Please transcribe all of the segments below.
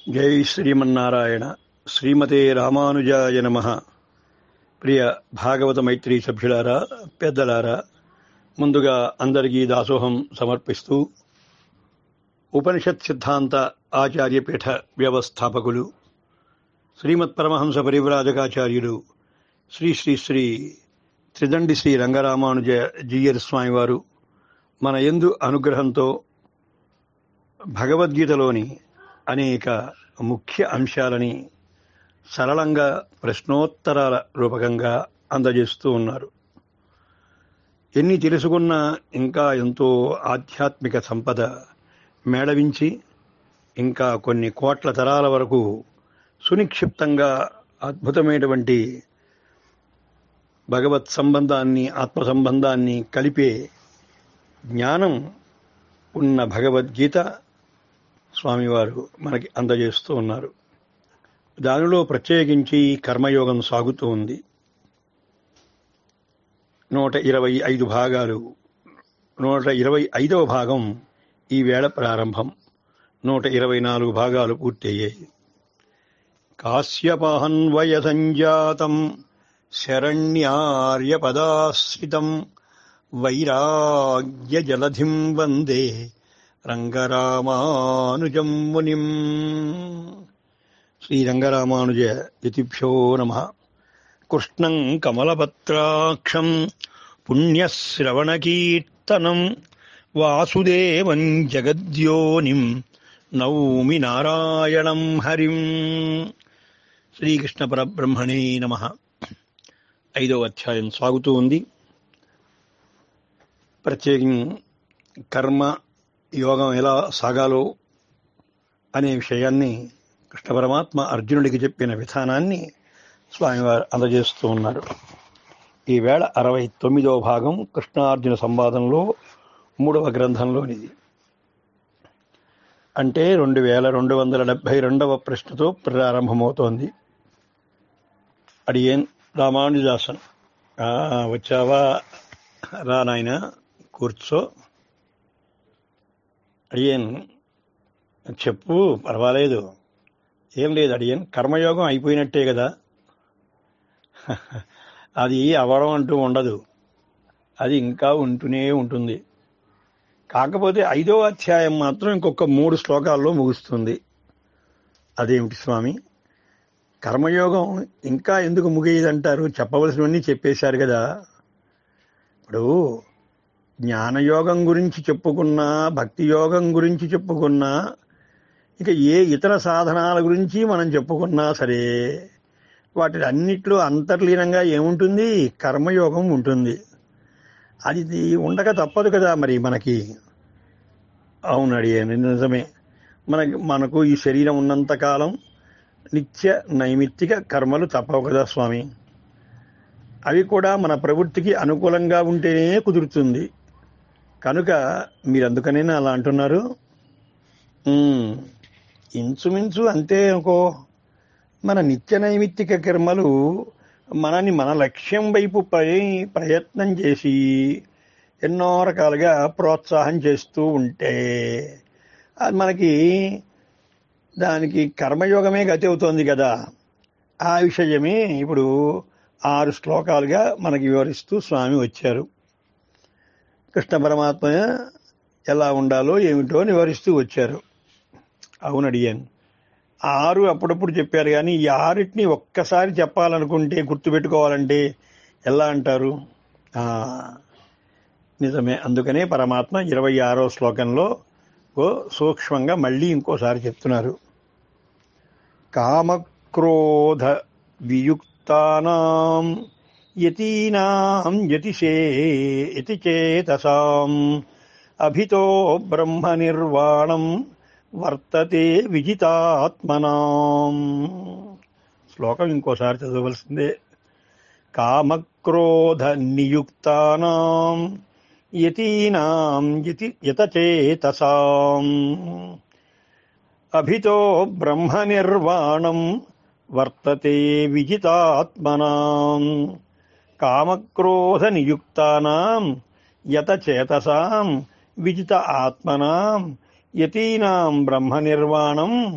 జై శ్రీమన్నారాయణ శ్రీమతే రామానుజాయ నమ ప్రియ భాగవత మైత్రి సభ్యులారా పెద్దలారా ముందుగా అందరికీ దాసోహం సమర్పిస్తూ ఉపనిషత్ సిద్ధాంత ఆచార్యపీఠ వ్యవస్థాపకులు శ్రీమత్ పరమహంస పరివ్రాజకాచార్యులు శ్రీ శ్రీ శ్రీ త్రిదండి శ్రీ రంగరామానుజ జీయర్ స్వామివారు మన ఎందు అనుగ్రహంతో భగవద్గీతలోని అనేక ముఖ్య అంశాలని సరళంగా ప్రశ్నోత్తరాల రూపకంగా అందజేస్తూ ఉన్నారు ఎన్ని తెలుసుకున్నా ఇంకా ఎంతో ఆధ్యాత్మిక సంపద మేళవించి ఇంకా కొన్ని కోట్ల తరాల వరకు సునిక్షిప్తంగా అద్భుతమైనటువంటి భగవత్ సంబంధాన్ని ఆత్మ సంబంధాన్ని కలిపే జ్ఞానం ఉన్న భగవద్గీత స్వామివారు మనకి అందజేస్తూ ఉన్నారు దానిలో ప్రత్యేకించి కర్మయోగం సాగుతూ ఉంది నూట ఇరవై ఐదు భాగాలు నూట ఇరవై ఐదవ భాగం ఈ వేళ ప్రారంభం నూట ఇరవై నాలుగు భాగాలు పూర్తయ్యాయి కాశ్యపాహన్వయ సంజాతం శరణ్యార్యపదాశ్రితం వైరాగ్య జలధిం వందే రంగరామానుజం మునిం శ్రీరంగరామానుజ యతిభ్యో నమ కృష్ణం కమలపత్రాక్షం పుణ్యశ్రవణకీర్తనం వాసుదేవం జగద్యోనిం నౌమి నారాయణం హరిం శ్రీకృష్ణ పరబ్రహ్మణే నమ ఐదవ అధ్యాయం సాగుతూ ఉంది ప్రత్యేకం కర్మ యోగం ఎలా సాగాలో అనే విషయాన్ని కృష్ణ పరమాత్మ అర్జునుడికి చెప్పిన విధానాన్ని స్వామివారు అందజేస్తూ ఉన్నారు ఈవేళ అరవై తొమ్మిదవ భాగం కృష్ణార్జున సంవాదంలో మూడవ గ్రంథంలోనిది అంటే రెండు వేల రెండు వందల డెబ్బై రెండవ ప్రశ్నతో ప్రారంభమవుతోంది అడియేన్ రామానుజాసన్ వచ్చావా రా నాయన కూర్చో అడియన్ చెప్పు పర్వాలేదు ఏం లేదు అడియన్ కర్మయోగం అయిపోయినట్టే కదా అది అవడం అంటూ ఉండదు అది ఇంకా ఉంటూనే ఉంటుంది కాకపోతే ఐదో అధ్యాయం మాత్రం ఇంకొక మూడు శ్లోకాల్లో ముగుస్తుంది అదేమిటి స్వామి కర్మయోగం ఇంకా ఎందుకు ముగియదంటారు చెప్పవలసినవన్నీ చెప్పేశారు కదా ఇప్పుడు జ్ఞానయోగం గురించి చెప్పుకున్నా భక్తి యోగం గురించి చెప్పుకున్నా ఇక ఏ ఇతర సాధనాల గురించి మనం చెప్పుకున్నా సరే వాటి అన్నిట్లో అంతర్లీనంగా ఏముంటుంది కర్మయోగం ఉంటుంది అది ఉండక తప్పదు కదా మరి మనకి అవునడి నిజమే మనకి మనకు ఈ శరీరం ఉన్నంత కాలం నిత్య నైమిత్తిక కర్మలు తప్పవు కదా స్వామి అవి కూడా మన ప్రవృత్తికి అనుకూలంగా ఉంటేనే కుదురుతుంది కనుక మీరు అందుకనేనా అలా అంటున్నారు ఇంచుమించు అంతే అనుకో మన నిత్య నైమిత్తిక కర్మలు మనని మన లక్ష్యం వైపు ప్రయత్నం చేసి ఎన్నో రకాలుగా ప్రోత్సాహం చేస్తూ ఉంటే అది మనకి దానికి కర్మయోగమే గతి అవుతోంది కదా ఆ విషయమే ఇప్పుడు ఆరు శ్లోకాలుగా మనకి వివరిస్తూ స్వామి వచ్చారు కృష్ణ పరమాత్మ ఎలా ఉండాలో ఏమిటో వివరిస్తూ వచ్చారు అవును అడిగాను ఆరు అప్పుడప్పుడు చెప్పారు కానీ ఈ ఆరిటిని ఒక్కసారి చెప్పాలనుకుంటే గుర్తుపెట్టుకోవాలంటే ఎలా అంటారు నిజమే అందుకనే పరమాత్మ ఇరవై ఆరో శ్లోకంలో ఓ సూక్ష్మంగా మళ్ళీ ఇంకోసారి చెప్తున్నారు కామక్రోధ వియుక్తానాం యతీనాం యతిశే యతి చేతసాం అభితో బ్రహ్మ నిర్వాణం వర్తతే విజితాత్మనాం శ్లోకం ఇంకోసారి చదవలసిందే కామక్రోధ నియుక్తానాం యతీనాం యతి యతచేతసాం అభితో బ్రహ్మ నిర్వాణం వర్తతే విజితాత్మనాం కామక్రోధ నియుక్తానాం యతచేతసాం విజిత ఆత్మనాం యతీనాం బ్రహ్మ నిర్వాణం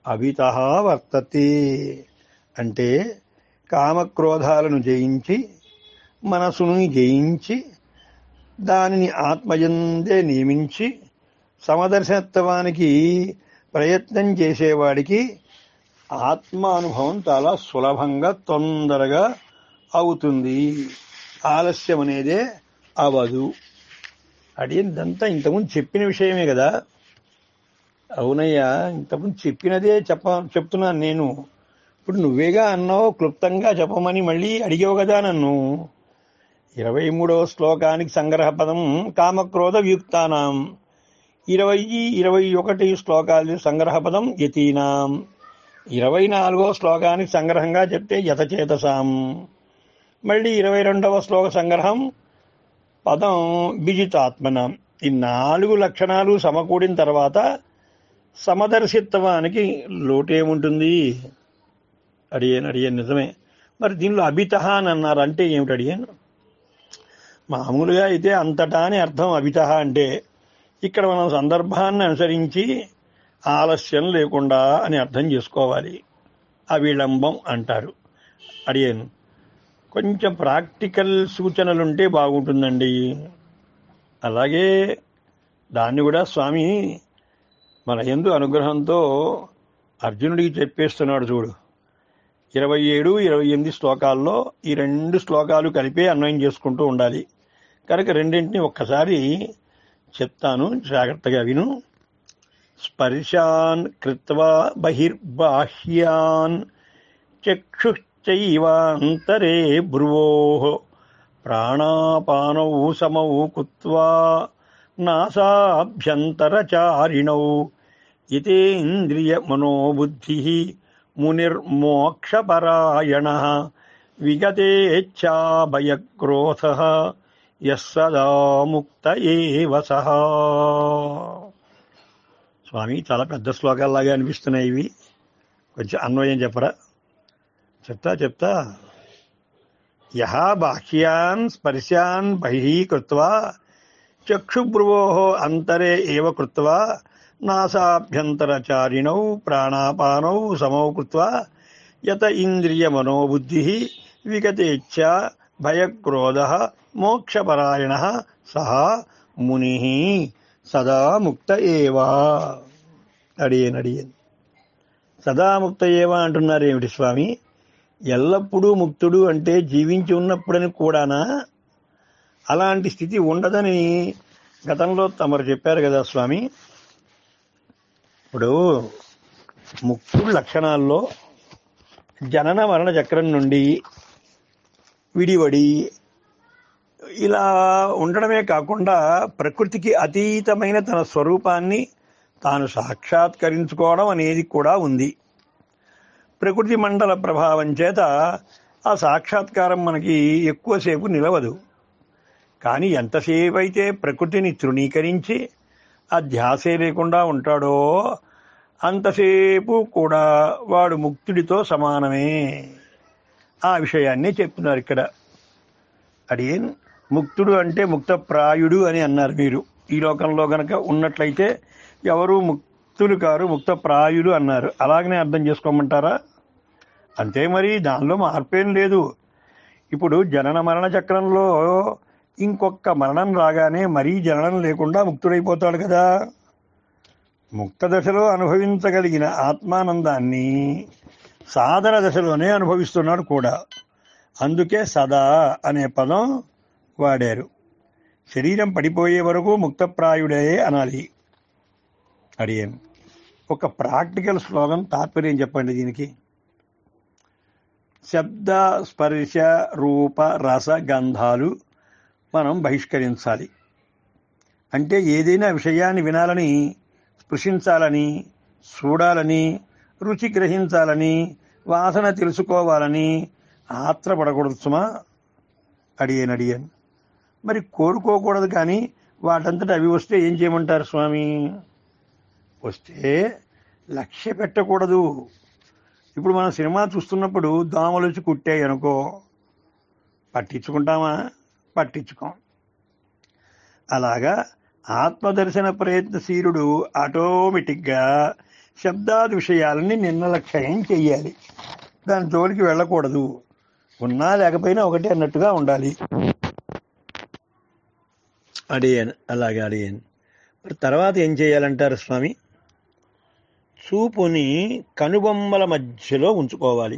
అవిత వర్తతే అంటే కామక్రోధాలను జయించి మనసును జయించి దానిని ఆత్మయందే నియమించి సమదర్శనత్వానికి ప్రయత్నం చేసేవాడికి ఆత్మానుభవం చాలా సులభంగా తొందరగా అవుతుంది ఆలస్యం అనేదే అవదు అడిగిందంతా ఇంతకుముందు చెప్పిన విషయమే కదా అవునయ్యా ఇంతకుముందు చెప్పినదే చెప్ప చెప్తున్నాను నేను ఇప్పుడు నువ్వేగా అన్నావు క్లుప్తంగా చెప్పమని మళ్ళీ అడిగావు కదా నన్ను ఇరవై మూడవ శ్లోకానికి సంగ్రహ పదం కామక్రోధ వియుక్తానాం ఇరవై ఇరవై ఒకటి శ్లోకాలు సంగ్రహ పదం యతీనాం ఇరవై నాలుగో శ్లోకానికి సంగ్రహంగా చెప్తే యతచేతసాం మళ్ళీ ఇరవై రెండవ శ్లోక సంగ్రహం పదం బిజితాత్మనం ఈ నాలుగు లక్షణాలు సమకూడిన తర్వాత సమదర్శిత్వానికి లోటేముంటుంది అడిగాను అడిగాను నిజమే మరి దీనిలో అభిత అని అన్నారు అంటే ఏమిటి అడిగాను మామూలుగా అయితే అంతటా అని అర్థం అభిత అంటే ఇక్కడ మనం సందర్భాన్ని అనుసరించి ఆలస్యం లేకుండా అని అర్థం చేసుకోవాలి అవిళంబం అంటారు అడిగాను కొంచెం ప్రాక్టికల్ సూచనలుంటే బాగుంటుందండి అలాగే దాన్ని కూడా స్వామి మన ఎందు అనుగ్రహంతో అర్జునుడికి చెప్పేస్తున్నాడు చూడు ఇరవై ఏడు ఇరవై ఎనిమిది శ్లోకాల్లో ఈ రెండు శ్లోకాలు కలిపే అన్వయం చేసుకుంటూ ఉండాలి కనుక రెండింటిని ఒక్కసారి చెప్తాను జాగ్రత్తగా విను స్పర్శాన్ కృత్వా బహిర్బాహ్యాన్ చక్షుశ్చైవాంతరే భ్రువో ప్రాణాపానౌ సమౌ కుత్వా నాసాభ్యంతరచారిణౌ ఇతేంద్రియ మనోబుద్ధి మునిర్మోక్షపరాయణ విగతేచ్ఛాభయక్రోధ యస్సదా ముక్త ఏవ సహా స్వామి చాలా పెద్ద శ్లోకాల్లాగా అనిపిస్తున్నాయి ఇవి కొంచెం అన్వయం చెప్పరా చెప్తా చెప్తా యహ బాహ్యాన్ స్పర్శాన్ బహిః కృత్వా చక్షుభ్రువో అంతరే ఏవ కృత్వా నాసాభ్యంతరచారిణౌ ప్రాణాపానౌ సమౌ కృత్వా యత ఇంద్రియ మనోబుద్ధి విగతేచ్ఛ భయక్రోధ మోక్షపరాయణ సహ ముని సదా ముక్త ఏవా అడియన్ అడియన్ సదా ముక్త ఏవా అంటున్నారు ఏమిటి స్వామి ఎల్లప్పుడూ ముక్తుడు అంటే జీవించి ఉన్నప్పుడని కూడానా అలాంటి స్థితి ఉండదని గతంలో తమరు చెప్పారు కదా స్వామి ఇప్పుడు ముక్తుడు లక్షణాల్లో జనన మరణ చక్రం నుండి విడివడి ఇలా ఉండడమే కాకుండా ప్రకృతికి అతీతమైన తన స్వరూపాన్ని తాను సాక్షాత్కరించుకోవడం అనేది కూడా ఉంది ప్రకృతి మండల ప్రభావం చేత ఆ సాక్షాత్కారం మనకి ఎక్కువసేపు నిలవదు కానీ ఎంతసేపు అయితే ప్రకృతిని తృణీకరించి ఆ ధ్యాసే లేకుండా ఉంటాడో అంతసేపు కూడా వాడు ముక్తుడితో సమానమే ఆ విషయాన్ని చెప్తున్నారు ఇక్కడ అడిగేన్ ముక్తుడు అంటే ముక్తప్రాయుడు అని అన్నారు మీరు ఈ లోకంలో గనక ఉన్నట్లయితే ఎవరు ముక్తులు కారు ముక్తప్రాయులు అన్నారు అలాగనే అర్థం చేసుకోమంటారా అంతే మరి దానిలో మార్పేం లేదు ఇప్పుడు జనన మరణ చక్రంలో ఇంకొక మరణం రాగానే మరీ జననం లేకుండా ముక్తుడైపోతాడు కదా ముక్త దశలో అనుభవించగలిగిన ఆత్మానందాన్ని సాధన దశలోనే అనుభవిస్తున్నాడు కూడా అందుకే సదా అనే పదం వాడారు శరీరం పడిపోయే వరకు ముక్తప్రాయుడే అనాలి అడిగాను ఒక ప్రాక్టికల్ స్లోగన్ తాత్పర్యం చెప్పండి దీనికి శబ్ద స్పర్శ రూప రస గంధాలు మనం బహిష్కరించాలి అంటే ఏదైనా విషయాన్ని వినాలని స్పృశించాలని చూడాలని రుచి గ్రహించాలని వాసన తెలుసుకోవాలని ఆత్రపడకూడదు సుమా అడిగాను అడిగాను మరి కోరుకోకూడదు కానీ వాటంతట అవి వస్తే ఏం చేయమంటారు స్వామి వస్తే లక్ష్య పెట్టకూడదు ఇప్పుడు మనం సినిమా చూస్తున్నప్పుడు దోమలు వచ్చి కుట్టాయి అనుకో పట్టించుకుంటామా పట్టించుకోం అలాగా ఆత్మదర్శన ప్రయత్నశీలుడు ఆటోమేటిక్గా శబ్దాది విషయాలని నిర్లక్ష్యం చెయ్యాలి దాని జోలికి వెళ్ళకూడదు ఉన్నా లేకపోయినా ఒకటి అన్నట్టుగా ఉండాలి అడిగాను అలాగే అడిగాను మరి తర్వాత ఏం చేయాలంటారు స్వామి చూపుని కనుబొమ్మల మధ్యలో ఉంచుకోవాలి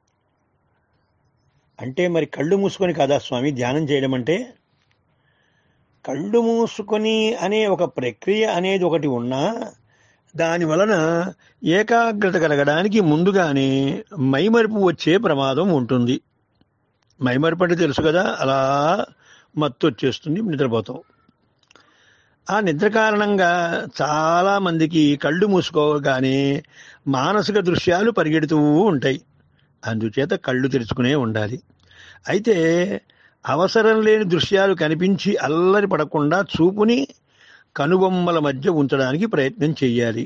అంటే మరి కళ్ళు మూసుకొని కదా స్వామి ధ్యానం చేయడం అంటే కళ్ళు మూసుకొని అనే ఒక ప్రక్రియ అనేది ఒకటి ఉన్నా దాని వలన ఏకాగ్రత కలగడానికి ముందుగానే మైమరుపు వచ్చే ప్రమాదం ఉంటుంది మైమరుపు అంటే తెలుసు కదా అలా మత్తు వచ్చేస్తుంది నిద్రపోతాం ఆ నిద్ర కారణంగా చాలా మందికి కళ్ళు మూసుకోగానే మానసిక దృశ్యాలు పరిగెడుతూ ఉంటాయి అందుచేత కళ్ళు తెరుచుకునే ఉండాలి అయితే అవసరం లేని దృశ్యాలు కనిపించి అల్లరి పడకుండా చూపుని కనుబొమ్మల మధ్య ఉంచడానికి ప్రయత్నం చెయ్యాలి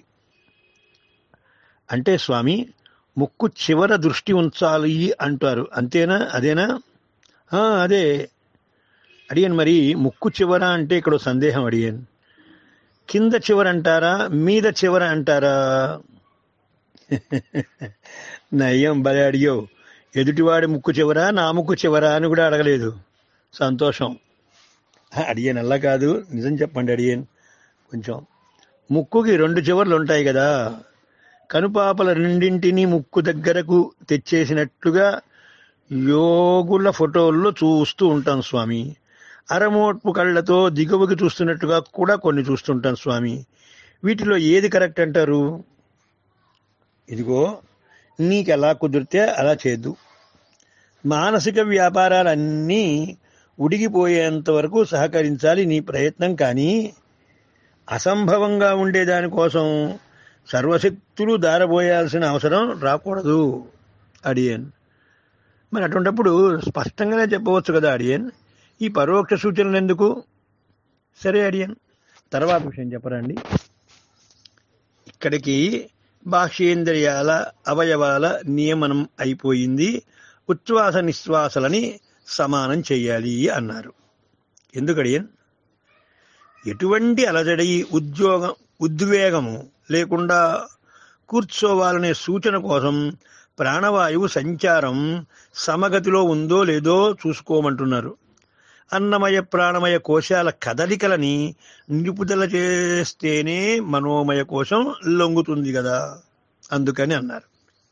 అంటే స్వామి ముక్కు చివర దృష్టి ఉంచాలి అంటారు అంతేనా అదేనా ఆ, అదే అడిగాను మరి ముక్కు చివర అంటే ఇక్కడ ఓ సందేహం అడిగాను కింద చివర అంటారా మీద చివర అంటారా నయ్యం భలే అడిగావు ఎదుటివాడి ముక్కు చివర నా ముక్కు చివర అని కూడా అడగలేదు సంతోషం అడిగాను అలా కాదు నిజం చెప్పండి అడిగాను కొంచెం ముక్కుకి రెండు చివర్లు ఉంటాయి కదా కనుపాపల రెండింటినీ ముక్కు దగ్గరకు తెచ్చేసినట్లుగా యోగుల ఫోటోల్లో చూస్తూ ఉంటాం స్వామి అరమోట్పు కళ్ళతో దిగువకి చూస్తున్నట్టుగా కూడా కొన్ని చూస్తుంటాం స్వామి వీటిలో ఏది కరెక్ట్ అంటారు ఇదిగో నీకు ఎలా కుదిరితే అలా చేద్దు మానసిక వ్యాపారాలన్నీ ఉడిగిపోయేంత వరకు సహకరించాలి నీ ప్రయత్నం కానీ అసంభవంగా ఉండే దానికోసం సర్వశక్తులు దారబోయాల్సిన అవసరం రాకూడదు అడియన్ మరి అటువంటప్పుడు స్పష్టంగానే చెప్పవచ్చు కదా అడియన్ ఈ పరోక్ష సూచనలు ఎందుకు సరే అడియన్ తర్వాత విషయం చెప్పరండి ఇక్కడికి బాహ్యేంద్రియాల అవయవాల నియమనం అయిపోయింది ఉచ్ఛ్వాస నిశ్వాసలని సమానం చెయ్యాలి అన్నారు ఎందుకడియన్ ఎటువంటి అలజడి ఉద్యోగం ఉద్వేగము లేకుండా కూర్చోవాలనే సూచన కోసం ప్రాణవాయువు సంచారం సమగతిలో ఉందో లేదో చూసుకోమంటున్నారు అన్నమయ ప్రాణమయ కోశాల కదలికలని నిలుపుదల చేస్తేనే మనోమయ కోశం లొంగుతుంది కదా అందుకని అన్నారు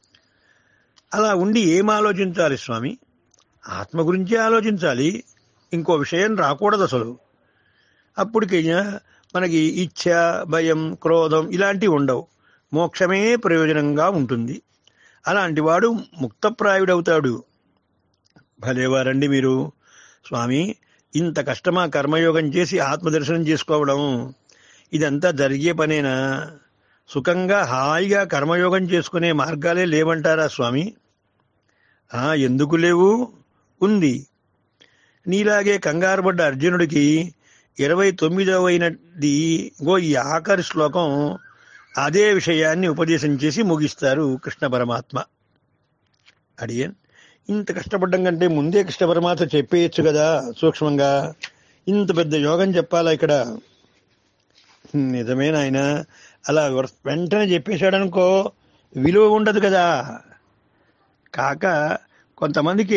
అలా ఉండి ఏం ఆలోచించాలి స్వామి ఆత్మ గురించే ఆలోచించాలి ఇంకో విషయం రాకూడదు అసలు అప్పటికి మనకి ఇచ్ఛ భయం క్రోధం ఇలాంటివి ఉండవు మోక్షమే ప్రయోజనంగా ఉంటుంది అలాంటి వాడు ముక్తప్రాయుడవుతాడు భలేవారండి మీరు స్వామి ఇంత కష్టమా కర్మయోగం చేసి ఆత్మదర్శనం చేసుకోవడం ఇదంతా జరిగే పనేనా సుఖంగా హాయిగా కర్మయోగం చేసుకునే మార్గాలే లేవంటారా స్వామి ఆ ఎందుకు లేవు ఉంది నీలాగే కంగారు పడ్డ అర్జునుడికి ఇరవై తొమ్మిదవైనది గో ఈ ఆఖరి శ్లోకం అదే విషయాన్ని ఉపదేశం చేసి ముగిస్తారు కృష్ణ పరమాత్మ అడియన్ ఇంత కష్టపడ్డం కంటే ముందే కృష్ణ పరమాత్మ చెప్పేయచ్చు కదా సూక్ష్మంగా ఇంత పెద్ద యోగం చెప్పాలా ఇక్కడ నిజమే నాయన అలా వర్- వెంటనే చెప్పేశాడనుకో విలువ ఉండదు కదా కాక కొంతమందికి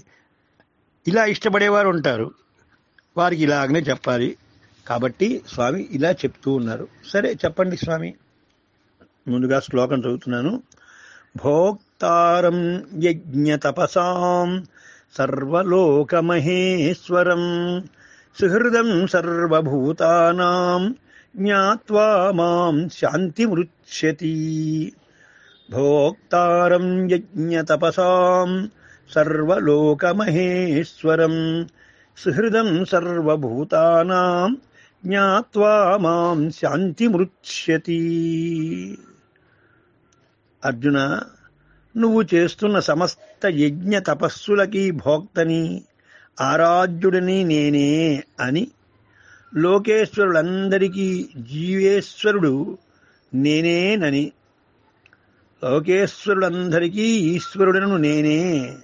ఇలా ఇష్టపడేవారు ఉంటారు వారికి ఇలాగనే చెప్పాలి కాబట్టి స్వామి ఇలా చెప్తూ ఉన్నారు సరే చెప్పండి స్వామి ముందుగా శ్లోకం చదువుతున్నాను భోక్తారం యజ్ఞ తపసాం సర్వలోకమహేశ్వరం సుహృదం సర్వభూతానాం జ్ఞాత్వా మాం శాంతిమృచ్యతి భోక్తారం యజ్ఞ తపసాం సర్వలోకమహేశ్వరం సుహృదం సర్వభూతానాం జ్ఞాత్వా మాం శాంతిమృచ్యతి అర్జున నువ్వు చేస్తున్న సమస్త యజ్ఞ తపస్సులకి భోక్తని ఆరాధ్యుడిని నేనే అని లోకేశ్వరులందరికీ జీవేశ్వరుడు నేనేనని లోకేశ్వరులందరికీ ఈశ్వరుడను నేనే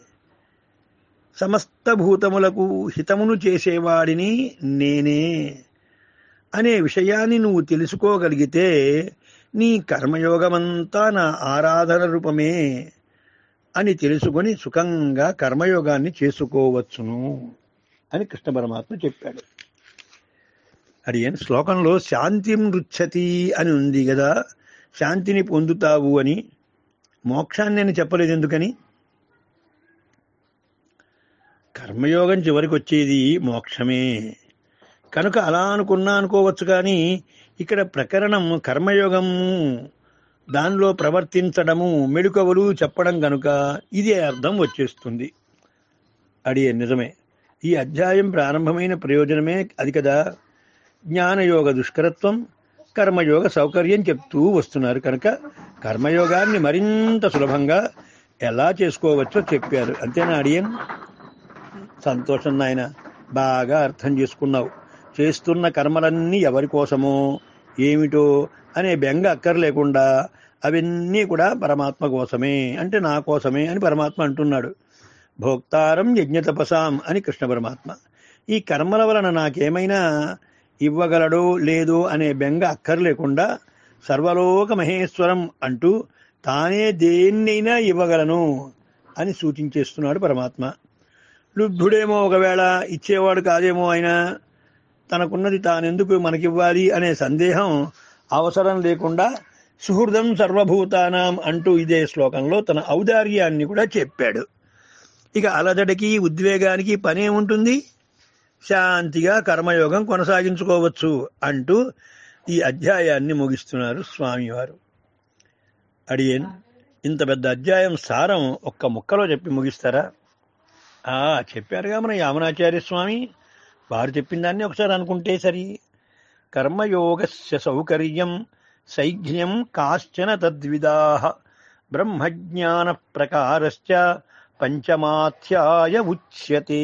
సమస్త భూతములకు హితమును చేసేవాడిని నేనే అనే విషయాన్ని నువ్వు తెలుసుకోగలిగితే నీ కర్మయోగమంతా నా ఆరాధన రూపమే అని తెలుసుకొని సుఖంగా కర్మయోగాన్ని చేసుకోవచ్చును అని కృష్ణ పరమాత్మ చెప్పాడు అది ఏం శ్లోకంలో శాంతి మృచ్చతి అని ఉంది కదా శాంతిని పొందుతావు అని మోక్షాన్ని అని చెప్పలేదు ఎందుకని కర్మయోగం చివరికి వచ్చేది మోక్షమే కనుక అలా అనుకున్నా అనుకోవచ్చు కానీ ఇక్కడ ప్రకరణం కర్మయోగము దానిలో ప్రవర్తించడము మెడుకవలు చెప్పడం కనుక ఇదే అర్థం వచ్చేస్తుంది అది నిజమే ఈ అధ్యాయం ప్రారంభమైన ప్రయోజనమే అది కదా జ్ఞానయోగ దుష్కరత్వం కర్మయోగ సౌకర్యం చెప్తూ వస్తున్నారు కనుక కర్మయోగాన్ని మరింత సులభంగా ఎలా చేసుకోవచ్చో చెప్పారు అంతేనా అడియన్ సంతోషం నాయన బాగా అర్థం చేసుకున్నావు చేస్తున్న కర్మలన్నీ ఎవరి కోసమో ఏమిటో అనే బెంగ అక్కర్లేకుండా అవన్నీ కూడా పరమాత్మ కోసమే అంటే నా కోసమే అని పరమాత్మ అంటున్నాడు భోక్తారం యజ్ఞతపసాం అని కృష్ణ పరమాత్మ ఈ కర్మల వలన నాకేమైనా ఇవ్వగలడో లేదో అనే బెంగ అక్కర్లేకుండా సర్వలోక మహేశ్వరం అంటూ తానే దేన్నైనా ఇవ్వగలను అని సూచించేస్తున్నాడు పరమాత్మ లుబ్ధుడేమో ఒకవేళ ఇచ్చేవాడు కాదేమో ఆయన తనకున్నది తానెందుకు మనకివ్వాలి అనే సందేహం అవసరం లేకుండా సుహృదం సర్వభూతానాం అంటూ ఇదే శ్లోకంలో తన ఔదార్యాన్ని కూడా చెప్పాడు ఇక అలజడికి ఉద్వేగానికి పనే ఉంటుంది శాంతిగా కర్మయోగం కొనసాగించుకోవచ్చు అంటూ ఈ అధ్యాయాన్ని ముగిస్తున్నారు స్వామివారు అడియన్ ఇంత పెద్ద అధ్యాయం సారం ఒక్క ముక్కలో చెప్పి ముగిస్తారా ఆ చెప్పారుగా మన యామనాచార్య స్వామి వారు చెప్పిన దాన్ని ఒకసారి అనుకుంటే సరి కర్మయోగస్య సౌకర్యం సైఘ్యం కాశ్చన తద్విదా బ్రహ్మజ్ఞాన ప్రకారశ్చ పంచమాధ్యాయ ఉచ్యతే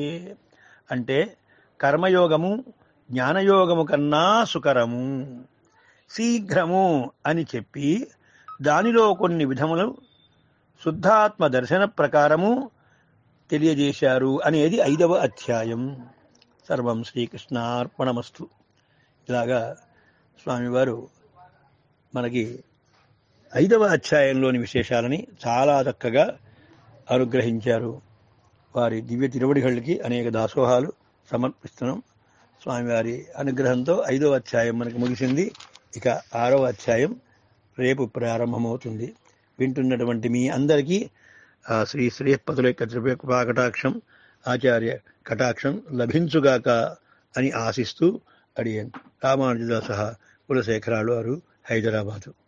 అంటే కర్మయోగము జ్ఞానయోగము కన్నా సుకరము శీఘ్రము అని చెప్పి దానిలో కొన్ని విధములు శుద్ధాత్మ దర్శన ప్రకారము తెలియజేశారు అనేది ఐదవ అధ్యాయం సర్వం శ్రీకృష్ణార్పణమస్తు ఇలాగా స్వామివారు మనకి ఐదవ అధ్యాయంలోని విశేషాలని చాలా చక్కగా అనుగ్రహించారు వారి దివ్య తిరువడిగళ్ళకి అనేక దాసోహాలు సమర్పిస్తున్నాం స్వామివారి అనుగ్రహంతో ఐదవ అధ్యాయం మనకు ముగిసింది ఇక ఆరవ అధ్యాయం రేపు ప్రారంభమవుతుంది వింటున్నటువంటి మీ అందరికీ ఆ శ్రీ శ్రీపతుల యొక్క త్రిప కృపా కటాక్షం ఆచార్య కటాక్షం లభించుగాక అని ఆశిస్తూ అడిగాను రామానుజదాస కులశేఖరాలు వారు హైదరాబాదు